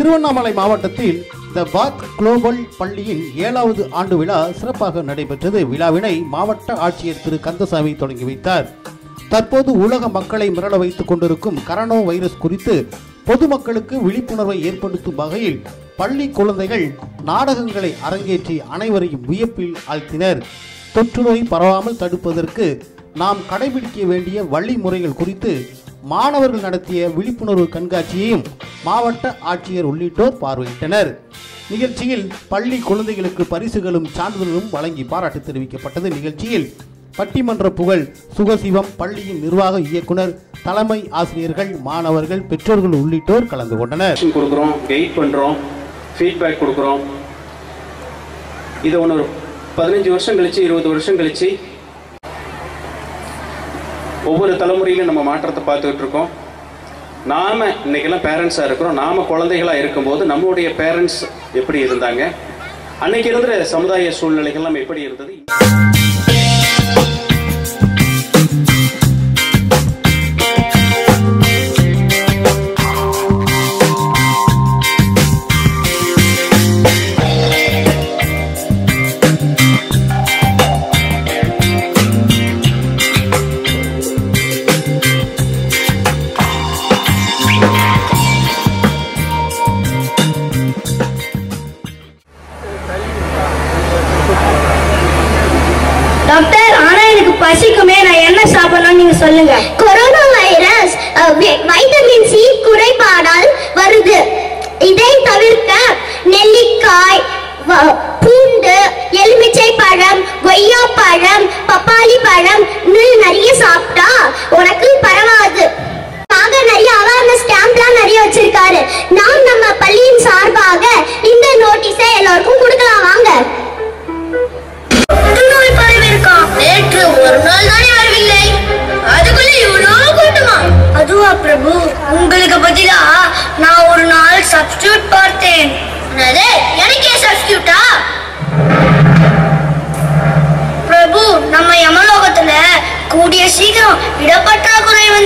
திருவண்ணாமலை மாவட்டத்தில் த பாத் குளோபல் பள்ளியின் ஏழாவது ஆண்டு விழா சிறப்பாக நடைபெற்றது விழாவினை மாவட்ட ஆட்சியர் திரு கந்தசாமி தொடங்கி வைத்தார் தற்போது உலக மக்களை மிரள வைத்துக் கொண்டிருக்கும் கரோனா வைரஸ் குறித்து பொதுமக்களுக்கு விழிப்புணர்வை ஏற்படுத்தும் வகையில் பள்ளி குழந்தைகள் நாடகங்களை அரங்கேற்றி அனைவரையும் வியப்பில் ஆழ்த்தினர் தொற்றுநோய் பரவாமல் தடுப்பதற்கு நாம் கடைபிடிக்க வேண்டிய வழிமுறைகள் குறித்து மாணவர்கள் நடத்திய விழிப்புணர்வு கண்காட்சியையும் மாவட்ட ஆட்சியர் உள்ளிட்டோர் பார்வையிட்டனர் நிகழ்ச்சியில் பள்ளி குழந்தைகளுக்கு பரிசுகளும் சான்றிதழும் வழங்கி பாராட்டு தெரிவிக்கப்பட்டது நிகழ்ச்சியில் பட்டிமன்ற புகழ் சுகசிவம் பள்ளியின் நிர்வாக இயக்குனர் தலைமை ஆசிரியர்கள் மாணவர்கள் பெற்றோர்கள் உள்ளிட்டோர் கலந்து கொண்டனர் ஆக்ஷன் கொடுக்குறோம் கைட் பண்ணுறோம் ஃபீட்பேக் கொடுக்குறோம் இது ஒன்று ஒரு பதினஞ்சு வருஷம் கழிச்சு இருபது வருஷம் கழிச்சு ஒவ்வொரு தலைமுறையிலும் நம்ம மாற்றத்தை பார்த்துக்கிட்டு இருக்கோம் நாம இன்னைக்கெல்லாம் பேரண்ட்ஸாக இருக்கிறோம் நாம குழந்தைகளாக இருக்கும்போது நம்மளுடைய பேரண்ட்ஸ் எப்படி இருந்தாங்க அன்னைக்கு இருந்த சமுதாய சூழ்நிலைகள்லாம் எப்படி இருந்தது டாக்டர் ஆனா எனக்கு பசிக்குமே நான் என்ன சாப்பிடணும் நீங்க சொல்லுங்க corona virus ah, vi- vitamin C குறைபாடால் வருது இதை தவிர்க்க நெல்லிக்காய் வ- பூண்டு எலுமிச்சை பழம் கொய்யா பழம் பப்பாளி பழம் இன்னும் நிறைய சாப்பிட்டா உனக்கு பரவாது ஆக நிறைய அவேர்னஸ் கேம்ப்லாம் நிறைய வச்சிருக்காரு நாம் நம்ம பள்ளியின் சார்பாக இந்த நோட்டீஸை எல்லாருக்கும் கொடுக்கலாம் வாங்க புற்றுநோய் பரவி இருக்கான் நேற்று ஒரு நாள் தானே வரவில்லை அதுக்குள்ள இவ்வளவு கூட்டமா அதுவா பிரபு உங்களுக்கு பதிலா நான் ஒரு நாள் சப்ஸ்டியூட் பார்த்தேன் என்னது எனக்கே சப்ஸ்டியூட்டா பிரபு நம்ம யமலோகத்துல கூடிய சீக்கிரம் இடப்பற்றாக்குறை வந்து